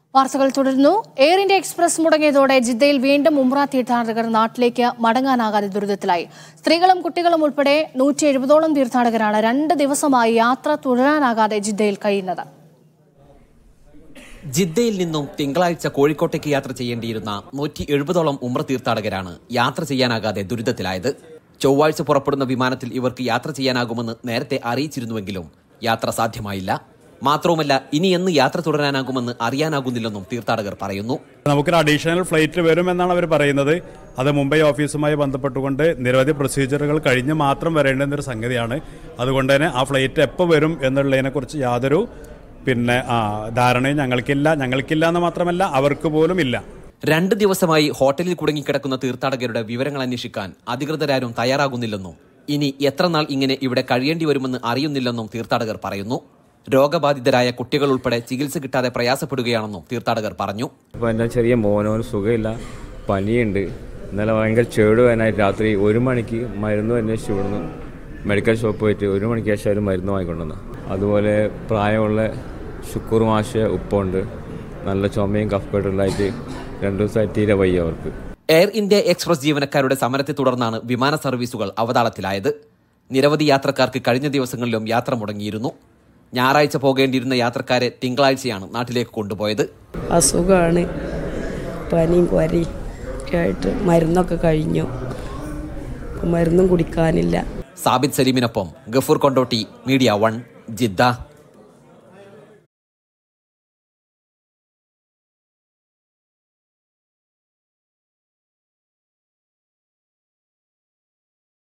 വാർത്തകൾ തുടരുന്നു air India express മുടങ്ങിയതോടെ ജിദ്ദയിൽ വീണ്ടും ഉംറ തീർത്ഥാടകർ നാട്ടിലേക്ക് മടങ്ങാനാകാതെ ദുരിതത്തിലായി സ്ത്രീകളും കുട്ടികളും ഉൾപ്പെടെ നൂറ്റി എഴുപതോളം തീർത്ഥാടകരാണ് രണ്ട് ദിവസമായി യാത്ര തുടരാനാകാതെ ജിദ്ദയിൽ കഴിയുന്നത് ജിദ്ദയിൽ നിന്നും തിങ്കളാഴ്ച കോഴിക്കോട്ടേക്ക് യാത്ര ചെയ്യേണ്ടിയിരുന്ന നൂറ്റി എഴുപതോളം ഉമ്ര തീർത്ഥാടകരാണ് യാത്ര ചെയ്യാനാകാതെ ദുരിതത്തിലായത് ചൊവ്വാഴ്ച പുറപ്പെടുന്ന വിമാനത്തിൽ ഇവർക്ക് യാത്ര ചെയ്യാനാകുമെന്ന് നേരത്തെ അറിയിച്ചിരുന്നുവെങ്കിലും യാത്ര സാധ്യമായില്ല മാത്രവുമല്ല ഇനി എന്ന് യാത്ര തുടരാനാകുമെന്ന് അറിയാനാകുന്നില്ലെന്നും തീർത്ഥാടകർ പറയുന്നു നമുക്കൊരു അഡീഷണൽ ഫ്ലൈറ്റ് വരുമെന്നാണ് അവർ പറയുന്നത് അത് മുംബൈ ഓഫീസുമായി ബന്ധപ്പെട്ടുകൊണ്ട് നിരവധി പ്രൊസീജിയറുകൾ കഴിഞ്ഞ് മാത്രം വരേണ്ടുന്ന ഒരു സംഗതിയാണ് അതുകൊണ്ട് തന്നെ ആ ഫ്ലൈറ്റ് എപ്പോൾ വരും എന്നുള്ളതിനെക്കുറിച്ച് യാതൊരു പിന്നെ ആ ധാരണയും ഞങ്ങൾക്കില്ല ഞങ്ങൾക്കില്ല എന്ന് മാത്രമല്ല അവർക്ക് പോലും ഇല്ല രണ്ട് ദിവസമായി ഹോട്ടലിൽ കുടുങ്ങിക്കിടക്കുന്ന തീർത്ഥാടകരുടെ വിവരങ്ങൾ അന്വേഷിക്കാൻ അധികൃതരാരും തയ്യാറാകുന്നില്ലെന്നും ഇനി എത്ര നാൾ ഇങ്ങനെ ഇവിടെ കഴിയേണ്ടി വരുമെന്ന് അറിയുന്നില്ലെന്നും തീർത്ഥാടകർ പറയുന്നു രോഗബാധിതരായ കുട്ടികൾ ഉൾപ്പെടെ ചികിത്സ കിട്ടാതെ പ്രയാസപ്പെടുകയാണെന്നും തീർത്ഥാടകർ പറഞ്ഞു അപ്പോൾ എൻ്റെ ചെറിയ മോനോന് സുഖമില്ല പനിയുണ്ട് ഇന്നലെ ഭയങ്കര ചേട് വേനായിട്ട് രാത്രി ഒരു മണിക്ക് മരുന്ന് അന്വേഷിച്ച് വിടുന്നു മെഡിക്കൽ ഷോപ്പ് പോയിട്ട് ഒരു മണിക്ക് ശേഷം ഒരു മരുന്ന് വാങ്ങിക്കൊണ്ടുവന്നു അതുപോലെ പ്രായമുള്ള ശുക്കൂർ മാഷ ഉപ്പുണ്ട് നല്ല ചുമയും കഫക്കെട്ടുള്ളതായിട്ട് രണ്ടു ദിവസമായിട്ട് തീരെ വയ്യ അവർക്ക് എയർ ഇന്ത്യ എക്സ്പ്രസ് ജീവനക്കാരുടെ സമരത്തെ തുടർന്നാണ് വിമാന സർവീസുകൾ അവതാളത്തിലായത് നിരവധി യാത്രക്കാർക്ക് കഴിഞ്ഞ ദിവസങ്ങളിലും യാത്ര മുടങ്ങിയിരുന്നു ഞായറാഴ്ച പോകേണ്ടിയിരുന്ന യാത്രക്കാരെ തിങ്കളാഴ്ചയാണ് നാട്ടിലേക്ക് കൊണ്ടുപോയത് അസുഖമാണ് പനിയും കൊരയും ഒക്കെ ആയിട്ട് മരുന്നൊക്കെ കഴിഞ്ഞു മരുന്നും കുടിക്കാനില്ല സാബിത് സലീമിനൊപ്പം Gafoor Kondotty Media One Jeddah